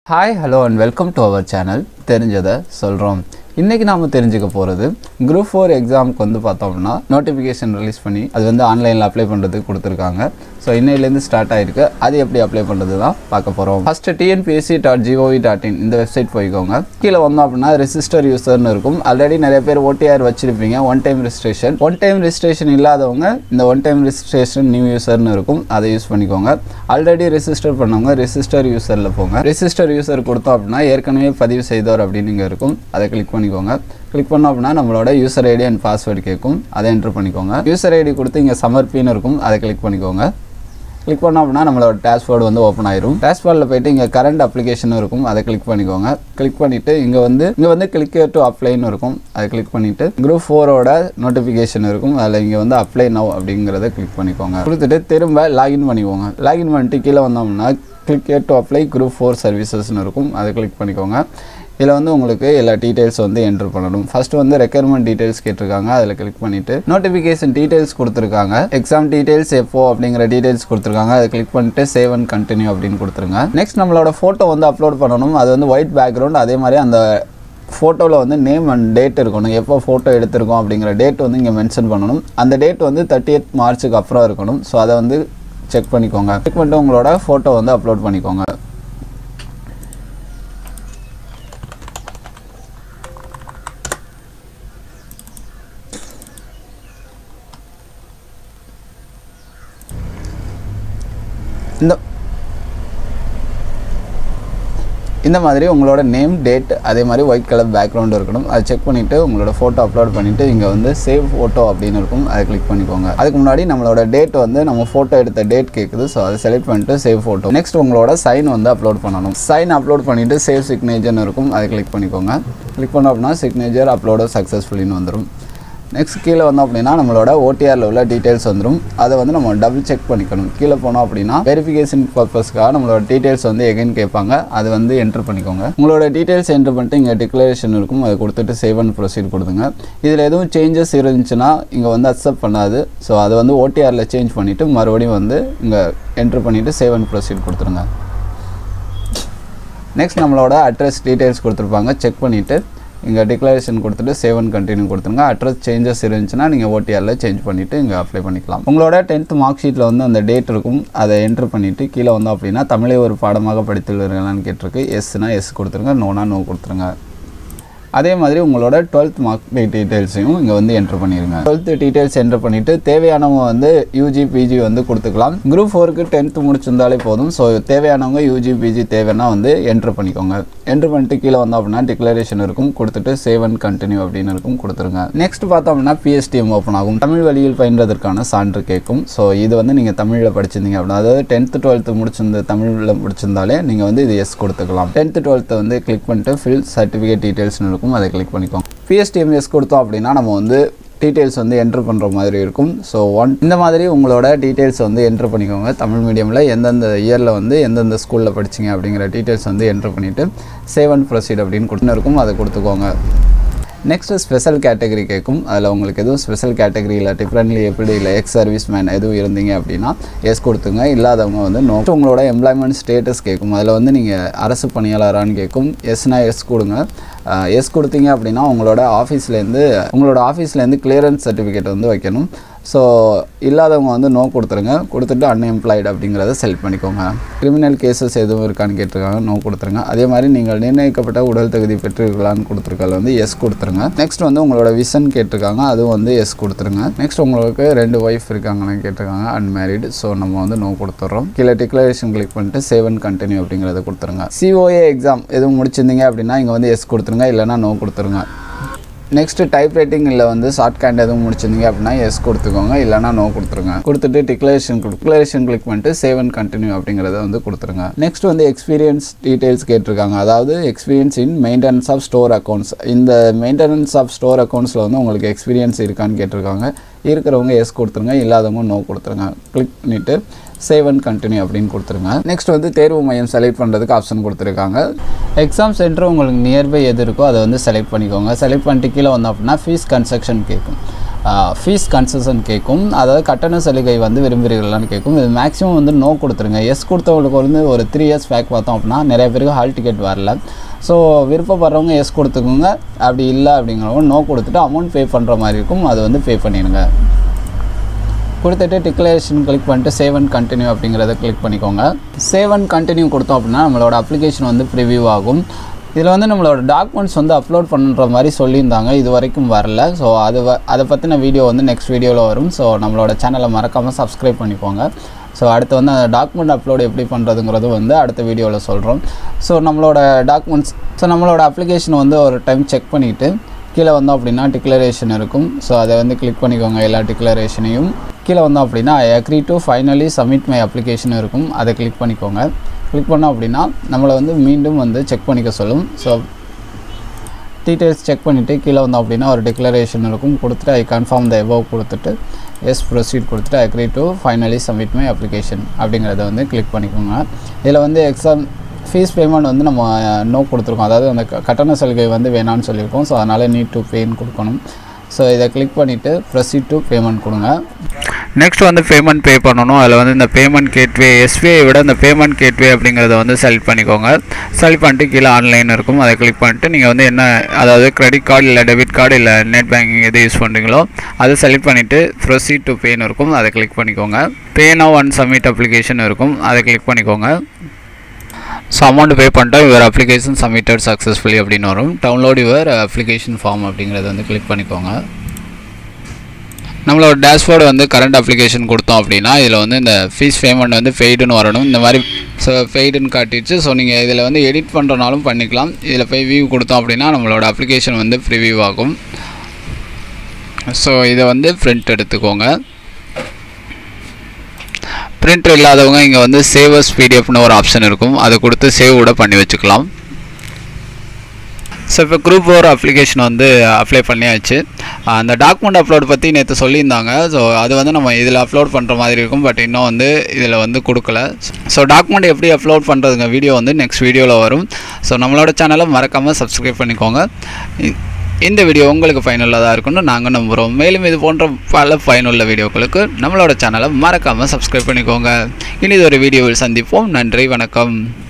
hi hello and welcome to our channel தெரிஞ்சதை சொல்கிறோம் இன்றைக்கி நாம் தெரிஞ்சுக்க போகிறது குரூப் ஃபோர் எக்ஸாமுக்கு வந்து பார்த்தோம்னா நோட்டிஃபிகேஷன் ரிலீஸ் பண்ணி அது வந்து ஆன்லைனில் அப்ளை பண்ணுறதுக்கு கொடுத்துருக்காங்க ஸோ இன்னையிலேருந்து ஸ்டார்ட் ஆயிருக்கு அது எப்படி அப்ளை பண்ணுறது தான் பார்க்க போகிறோம் first TNPSC dot gov dot in இந்த வெப்சைட் போய்க்கோங்க கீழே வந்தோம் அப்படின்னா ரெஜிஸ்டர் யூசர்னு இருக்கும் ஆல்ரெடி நிறைய பேர் ஓடிஆர் வச்சிருப்பீங்க one time registration one time registration இல்லாதவங்க இந்த ஒன் டைம் ரெஜிஸ்ட்ரேஷன் நியூ யூசர்னு இருக்கும் அதை யூஸ் பண்ணிக்கோங்க ஆல்ரெடி ரெஜிஸ்டர் பண்ணவங்க ரெஜிஸ்டர் யூசரில் போங்க ரெஜிஸ்டர் யூசர் கொடுத்தோம் அப்படின்னா ஏற்கனவே பதிவு செய்தோர் அப்படின்னு இங்கே இருக்கும் அதை கிளிக் பண்ணிக்கோங்க கிளிக் பண்ணோம் அப்படின்னா நம்மளோட யூசர் ஐடி அண்ட் பாஸ்வேர்டு கேட்கும் அதை என்ட்ரு பண்ணிக்கோங்க யூசர் ஐடி கொடுத்து இங்கே சமர்ப்பின்னு இருக்கும் அதை கிளிக் பண்ணிக்கோங்க கிளிக் பண்ணோம் அப்படின்னா நம்மளோட டேஷ்போர்டு வந்து ஓப்பன் ஆயிரும் டேஷ்போர்டில் போயிட்டு இங்கே கரண்ட் அப்ளிகேஷன் இருக்கும் அதை கிளிக் பண்ணிக்கோங்க கிளிக் பண்ணிவிட்டு இங்கே வந்து இங்கே வந்து கிளிக் டு அப்ளைன்னு இருக்கும் அதை கிளிக் பண்ணிவிட்டு குரூப் ஃபோரோட நோட்டிஃபிகேஷன் இருக்கும் அதில் இங்கே வந்து அப்ளை நவ் அப்படிங்கிறத கிளிக் பண்ணிக்கோங்க கொடுத்துட்டு திரும்ப லாகின் பண்ணிக்கோங்க லாகின் பண்ணிட்டு கீழே வந்தோம்னா click to apply group four சர்வீசஸ்னு இருக்கும் அதை கிளிக் பண்ணிக்கோங்க இதில் வந்து உங்களுக்கு எல்லா டீட்டெயில்ஸ் வந்து என்ட்ரு பண்ணணும் ஃபர்ஸ்ட் வந்து ரெக்யர்மெண்ட் டீட்டெயில்ஸ் கேட்டிருக்காங்க அதில் கிளிக் பண்ணிவிட்டு நோட்டிஃபிகேஷன் டீட்டெயில்ஸ் கொடுத்துருக்காங்க எக்ஸாம் டீட்டெயில்ஸ் எப்போ அப்படிங்கிற டீட்டெயில்ஸ் கொடுத்துருக்காங்க அதை கிளிக் பண்ணிட்டு சேவ் அண்ட் கண்டினியூ அப்படின்னு கொடுத்துருங்க நெக்ஸ்ட் நம்மளோட ஃபோட்டோ வந்து அப்லோட் பண்ணணும் அது வந்து ஒயிட் பேக்ரவுண்ட் அதே மாதிரி அந்த ஃபோட்டோவில் வந்து நேம் அண்ட் டேட் இருக்கணும் எப்போ ஃபோட்டோ எடுத்திருக்கோம் அப்படிங்கிற டேட் வந்து இங்கே மென்ஷன் பண்ணணும் அந்த டேட் வந்து தேர்ட்டி எய்த் மார்ச்சுக்கு அப்புறம் இருக்கணும் ஸோ அதை வந்து செக் பண்ணிக்கோங்க செக் பண்ணிட்டு உங்களோட ஃபோட்டோ வந்து அப்லோட் பண்ணிக்கோங்க இந்த இந்த மாதிரி உங்களோட நேம் டேட் அதே மாதிரி ஒயிட் கலர் பேக்ரவுண்ட் இருக்கணும் அதை செக் பண்ணிவிட்டு உங்களோட ஃபோட்டோ அப்லோட் பண்ணிவிட்டு இங்கே வந்து சேவ் ஃபோட்டோ அப்படின்னு இருக்கும் அதை கிளிக் பண்ணிக்கோங்க அதுக்கு முன்னாடி நம்மளோட டேட் வந்து நம்ம ஃபோட்டோ எடுத்த டேட் கேட்குது ஸோ அதை செலக்ட் பண்ணிட்டு சேவ் ஃபோட்டோ நெக்ஸ்ட் உங்களோட சைன் வந்து அப்லோட் பண்ணணும் சைன் அப்லோட் பண்ணிவிட்டு சேவ் சிக்னேச்சர்னு இருக்கும் அதை கிளிக் பண்ணிக்கோங்க கிளிக் பண்ணோம் அப்படின்னா சிக்னேச்சர் அப்லோட சக்ஸஸ்ஃபுல்லின்னு வந்துடும் நெக்ஸ்ட் கீழே வந்தோம் அப்படின்னா நம்மளோட ஓடிஆரில் உள்ள டீட்டெயில்ஸ் வந்துடும் அதை வந்து நம்ம டபுள் செக் பண்ணிக்கணும் கீழே போனோம் அப்படின்னா வெரிஃபிகேஷன் பர்பஸ்க்காக நம்மளோட டீட்டெயில்ஸ் வந்து எகைன் கேட்பாங்க அது வந்து என்ட்ரு பண்ணிக்கோங்க உங்களோட டீட்டெயில்ஸ் என்ட்ரு பண்ணிட்டு இங்கே டிக்ளரேஷன் இருக்கும் அதை கொடுத்துட்டு சேவ் அண்ட் ப்ரொசீட் கொடுத்துங்க இதில் எதுவும் சேஞ்சஸ் இருந்துச்சுன்னா இங்கே வந்து அக்செப்ட் பண்ணாது ஸோ அதை வந்து ஓடிஆரில் சேஞ்ச் பண்ணிவிட்டு மறுபடியும் வந்து இங்கே என்ட்ரு பண்ணிவிட்டு சேவ் அண்ட் ப்ரொசீட் கொடுத்துருங்க நெக்ஸ்ட் நம்மளோட அட்ரஸ் டீட்டெயில்ஸ் கொடுத்துருப்பாங்க செக் பண்ணிவிட்டு இங்கே டிக்ளரேஷன் கொடுத்துட்டு சேவ் அண்ட் கண்டினியூ கொடுத்துருங்க அட்ரஸ் சேஞ்சஸ் இருந்துச்சுன்னா நீங்கள் ஓடிஆரில் சேஞ்ச் பண்ணிவிட்டு இங்கே அப்ளை பண்ணிக்கலாம் உங்களோட டென்த் மார்க் ஷீட்டில் வந்து அந்த டேட் இருக்கும் அதை என்ட்ரு பண்ணிவிட்டு கீழே வந்தோம் அப்படின்னா தமிழை ஒரு பாடமாக படித்துள்ளீர்களான்னு கேட்டிருக்கு எஸ்னா எஸ் கொடுத்துருங்க நோனா நோ கொடுத்துருங்க அதே மாதிரி உங்களோட டுவெல்த் மார்க் டீட்டெயில்ஸையும் இங்கே வந்து என்ட்ரு பண்ணிடுங்க டுவெல்த் டீட்டெயில்ஸ் என்ட்ரு பண்ணிவிட்டு தேவையானவங்க வந்து யூஜி பிஜி வந்து கொடுத்துக்கலாம் குரூப் ஃபோருக்கு டென்த்து முடிச்சிருந்தாலே போதும் ஸோ தேவையானவங்க யூஜி பிஜி தேவைன்னா வந்து என்ட்ரு பண்ணிக்கோங்க என்ட்ரு பண்ணிட்டு கீழே வந்தோம் அப்படின்னா டிக்ளரேஷன் இருக்கும் கொடுத்துட்டு சேவ் அண்ட் கண்டினியூ அப்படின்னு இருக்கும் கொடுத்துருங்க நெக்ஸ்ட் பார்த்தோம் அப்படின்னா பிஎஸ்டிஎம் ஓப்பன் ஆகும் தமிழ் வழியில் பயின்றதற்கான சான்று கேட்கும் ஸோ இது வந்து நீங்கள் தமிழில் படிச்சிருந்தீங்க அப்படின்னா அதாவது டென்த்து டுவெல்த்து முடிச்சிருந்த தமிழில் முடிச்சிருந்தாலே நீங்கள் வந்து இது எஸ் கொடுத்துக்கலாம் டென்த்து டுவெல்த்து வந்து கிளிக் பண்ணிட்டு ஃபில் சர்டிஃபிகேட் டீட்டெயில்ஸ்னு இருக்கும் அதை கிளிக் பண்ணிக்கோங்க பிஎஸ்டிஎம் எஸ் கொடுத்தோம் அப்படின்னா நம்ம வந்து டீட்டெயில்ஸ் வந்து என்ட்ரு பண்ணுற மாதிரி இருக்கும் ஸோ ஒன் இந்த மாதிரி உங்களோட டீட்டெயில்ஸ் வந்து என்ட்ரு பண்ணிக்கோங்க தமிழ் மீடியமில் எந்தெந்த இயரில் வந்து எந்தெந்த ஸ்கூலில் படிச்சிங்க அப்படிங்கிற டீட்டெயில்ஸ் வந்து என்ட்ரு பண்ணிவிட்டு சேவ் அண்ட் ப்ரொசீட் அப்படின்னு கொடுத்துன்னு இருக்கும் அதை கொடுத்துக்கோங்க நெக்ஸ்ட் ஸ்பெஷல் கேட்டகரி கேட்கும் அதில் உங்களுக்கு எதுவும் ஸ்பெஷல் கேட்டகரி இல்லை டிஃப்ரெண்ட்லி எப்படி இல்லை எக்ஸ் சர்வீஸ் மேன் எதுவும் இருந்தீங்க அப்படின்னா எஸ் கொடுத்துங்க இல்லாதவங்க வந்து நோ உங்களோட எம்ப்ளாய்மெண்ட் ஸ்டேட்டஸ் கேட்கும் அதில் வந்து நீங்கள் அரசு பணியாளரான்னு கேட்கும் எஸ்னா எஸ் கொடுங்க எஸ் கொடுத்தீங்க அப்படின்னா உங்களோட ஆஃபீஸ்லேருந்து உங்களோட ஆஃபீஸ்லேருந்து கிளியரன்ஸ் சர்டிஃபிகேட் வந்து வைக்கணும் ஸோ இல்லாதவங்க வந்து நோ கொடுத்துருங்க கொடுத்துட்டு அன்எம்ப்ளாய்டு அப்படிங்கிறத செலக்ட் பண்ணிக்கோங்க கிரிமினல் கேசஸ் எதுவும் இருக்கான்னு கேட்டிருக்காங்க நோ கொடுத்துருங்க அதே மாதிரி நீங்கள் நிர்ணயிக்கப்பட்ட உடல் தகுதி பெற்றிருக்கலான்னு கொடுத்துருக்கல வந்து எஸ் கொடுத்துருங்க நெக்ஸ்ட் வந்து உங்களோட விஷன் கேட்டிருக்காங்க அதுவும் வந்து எஸ் கொடுத்துருங்க நெக்ஸ்ட் உங்களுக்கு ரெண்டு ஒய்ஃப் இருக்காங்கன்னு கேட்டிருக்காங்க அன்மேரிடு ஸோ நம்ம வந்து நோ கொடுத்துட்றோம் கீழே டிக்ளரேஷன் கிளிக் பண்ணிட்டு சேவ் அண்ட் கண்டினியூ அப்படிங்கிறத கொடுத்துருங்க சிஓஏ எக்ஸாம் எதுவும் முடிச்சிருந்தீங்க அப்படின்னா இங்கே வந்து எஸ் கொடுத்துருங்க இல்லைனா நோ கொடுத்துருங்க நெக்ஸ்ட் டைப் ரைட்டிங் இல்லை வந்து ஷார்ட் கேண்ட் எதுவும் முடிச்சிருந்தீங்க அப்படின்னா எஸ் கொடுத்துக்கோங்க இல்லைனா நோ கொடுத்துருங்க கொடுத்துட்டு டிக்ளரேஷன் டிக்ளரேஷன் கிளிக் பண்ணிட்டு சேவ் அண்ட் கண்டினியூ அப்படிங்கிறத வந்து கொடுத்துருங்க நெக்ஸ்ட் வந்து எக்ஸ்பீரியன்ஸ் டீட்டெயில்ஸ் கேட்டிருக்காங்க அதாவது experience in maintenance of store accounts இந்த மெயின்டெனன்ஸ் ஆஃப் ஸ்டோர் அக்கௌண்ட்ஸில் வந்து உங்களுக்கு எக்ஸ்பீரியன்ஸ் இருக்கான்னு கேட்டிருக்காங்க இருக்கிறவங்க எஸ் கொடுத்துருங்க இல்லாதவங்க நோ கொடுத்துருங்க கிளிக் பண்ணிவிட்டு சேவ் அண்ட் கண்டினியூ அப்படின்னு கொடுத்துருங்க நெக்ஸ்ட் வந்து தேர்வு மையம் செலக்ட் பண்ணுறதுக்கு ஆப்ஷன் கொடுத்துருக்காங்க எக்ஸாம் சென்டர் உங்களுக்கு நியர்பை எது இருக்கோ அதை வந்து செலக்ட் பண்ணிக்கோங்க செலக்ட் பண்ணிட்டு கீழே வந்தோம் அப்படின்னா ஃபீஸ் கன்ஸ்ட்ரக்ஷன் கேட்கும் ஃபீஸ் கன்செஷன் கேட்கும் அதாவது கட்டண சலுகை வந்து விரும்புகிறீர்களான்னு கேட்கும் இது மேக்ஸிமம் வந்து நோ கொடுத்துருங்க எஸ் கொடுத்தவங்களுக்கு வந்து ஒரு த்ரீ இயர்ஸ் பேக் பார்த்தோம் அப்படின்னா நிறைய பேருக்கு ஹால் டிக்கெட் வரல ஸோ விருப்பப்படுறவங்க எஸ் கொடுத்துக்கோங்க அப்படி இல்லை அப்படிங்கிறவங்க நோ கொடுத்துட்டு அமௌண்ட் பே பண்ணுற மாதிரி இருக்கும் அது வந்து பே பண்ணிடுங்க கொடுத்துட்டு டிக்ளரேஷன் கிளிக் பண்ணிட்டு சேவ் அண்ட் கண்டினியூ அப்படிங்கிறத கிளிக் பண்ணிக்கோங்க சேவ் அண்ட் கண்டினியூ கொடுத்தோம் அப்படின்னா நம்மளோட அப்ளிகேஷன் வந்து ப்ரிவியூ ஆகும் இதில் வந்து நம்மளோட டாக்குமெண்ட்ஸ் வந்து அப்லோட் பண்ணுற மாதிரி சொல்லியிருந்தாங்க இது வரைக்கும் வரல ஸோ அது வ அதை பற்றின வீடியோ வந்து நெக்ஸ்ட் வீடியோவில் வரும் ஸோ நம்மளோட சேனலை மறக்காமல் சப்ஸ்கிரைப் பண்ணிக்கோங்க ஸோ அடுத்து வந்து அந்த டாக்குமெண்ட் அப்லோட் எப்படி பண்ணுறதுங்கிறது வந்து அடுத்த வீடியோவில் சொல்கிறோம் ஸோ நம்மளோட டாக்குமெண்ட்ஸ் ஸோ நம்மளோட அப்ளிகேஷன் வந்து ஒரு டைம் செக் பண்ணிவிட்டு கீழே வந்தோம் அப்படின்னா டிக்ளரேஷன் இருக்கும் ஸோ அதை வந்து கிளிக் பண்ணிக்கோங்க எல்லா டிக்ளரேஷனையும் கீழே வந்தோம் அப்படின்னா I agree to finally submit my application இருக்கும் அதை கிளிக் பண்ணிக்கோங்க கிளிக் பண்ணோம் அப்படின்னா நம்மளை வந்து மீண்டும் வந்து செக் பண்ணிக்க சொல்லும் ஸோ டீட்டெயில்ஸ் செக் பண்ணிவிட்டு கீழே வந்தோம் அப்படின்னா ஒரு டிக்ளரேஷன் இருக்கும் கொடுத்துட்டு ஐ கன்ஃபார்ம் த எபோவ் கொடுத்துட்டு எஸ் ப்ரொசீட் கொடுத்துட்டு agree to finally submit my application அப்படிங்கிறத வந்து கிளிக் பண்ணிக்கோங்க இதில் வந்து எக்ஸாம் ஃபீஸ் பேமெண்ட் வந்து நம்ம நோ கொடுத்துருக்கோம் அதாவது அந்த க- கட்டண சலுகை வந்து வேணான்னு சொல்லியிருக்கோம் ஸோ அதனால் நீட் டு பேன்னு கொடுக்கணும் ஸோ இதை கிளிக் பண்ணிவிட்டு ப்ரொசீட் டு பேமெண்ட் கொடுங்க நெக்ஸ்ட் வந்து பேமெண்ட் பே பண்ணணும் அதில் வந்து இந்த பேமெண்ட் கேட்வே எஸ்பிஐ விட இந்த பேமெண்ட் கேட்வே அப்படிங்கிறத வந்து செலக்ட் பண்ணிக்கோங்க செலக்ட் பண்ணிட்டு கீழே ஆன்லைன் இருக்கும் அதை கிளிக் பண்ணிட்டு நீங்கள் வந்து என்ன அதாவது கிரெடிட் கார்டு இல்லை டெபிட் கார்டு இல்லை நெட் பேங்கிங் எது யூஸ் பண்ணுறீங்களோ அதை செலக்ட் பண்ணிவிட்டு ப்ரொசீட் டு பேன்னு இருக்கும் அதை கிளிக் பண்ணிக்கோங்க pay now and submit application இருக்கும் அதை கிளிக் பண்ணிக்கோங்க ஸோ அமௌண்ட் பே பண்ணிட்டா யுவர் அப்ளிகேஷன் சப்மிட்டட் சக்ஸஸ்ஃபுல்லி அப்படின்னு வரும் டவுன்லோட் யுவர் அப்ளிகேஷன் ஃபார்ம் அப்படிங்கிறத வந்து கிளிக் பண்ணிக்கோங்க நம்மளோட டேஷ்போர்டு வந்து கரண்ட் அப்ளிகேஷன் கொடுத்தோம் அப்படின்னா இதில் வந்து இந்த ஃபீஸ் பேமெண்ட் வந்து ஃபெய்டுன்னு வரணும் இந்த மாதிரி ஸோ ஃபெய்டுன்னு காட்டிடுச்சு ஸோ நீங்கள் இதில் வந்து எடிட் பண்ணுறனாலும் பண்ணிக்கலாம் இதில் போய் வியூ கொடுத்தோம் அப்படின்னா நம்மளோட அப்ளிகேஷன் வந்து ப்ரிவியூ ஆகும் ஸோ இதை வந்து பிரிண்ட் எடுத்துக்கோங்க பிரிண்டர் இல்லாதவங்க இங்கே வந்து சேவர்ஸ் பிடிஎஃப்னு ஒரு ஆப்ஷன் இருக்கும் அதை கொடுத்து சேவ் கூட பண்ணி வச்சுக்கலாம் ஸோ இப்போ குரூப் ஃபோர் அப்ளிகேஷன் வந்து அப்ளை பண்ணியாச்சு அந்த டாக்குமெண்ட் அப்லோட் பற்றி நேற்று சொல்லியிருந்தாங்க ஸோ அது வந்து நம்ம இதில் அப்லோட் பண்ணுற மாதிரி இருக்கும் பட் இன்னும் வந்து இதில் வந்து கொடுக்கல ஸோ டாக்குமெண்ட் எப்படி அப்லோட் பண்ணுறதுங்க வீடியோ வந்து நெக்ஸ்ட் வீடியோவில் வரும் ஸோ நம்மளோட சேனலை மறக்காமல் சப்ஸ்கிரைப் பண்ணிக்கோங்க இ- இந்த வீடியோ உங்களுக்கு பயனுள்ளதாக இருக்கும்னு நாங்கள் நம்புகிறோம் மேலும் இது போன்ற பல பயனுள்ள வீடியோக்களுக்கு நம்மளோட சேனலை மறக்காமல் சப்ஸ்கிரைப் பண்ணிக்கோங்க இனி இது ஒரு வீடியோவில் சந்திப்போம் நன்றி வணக்கம்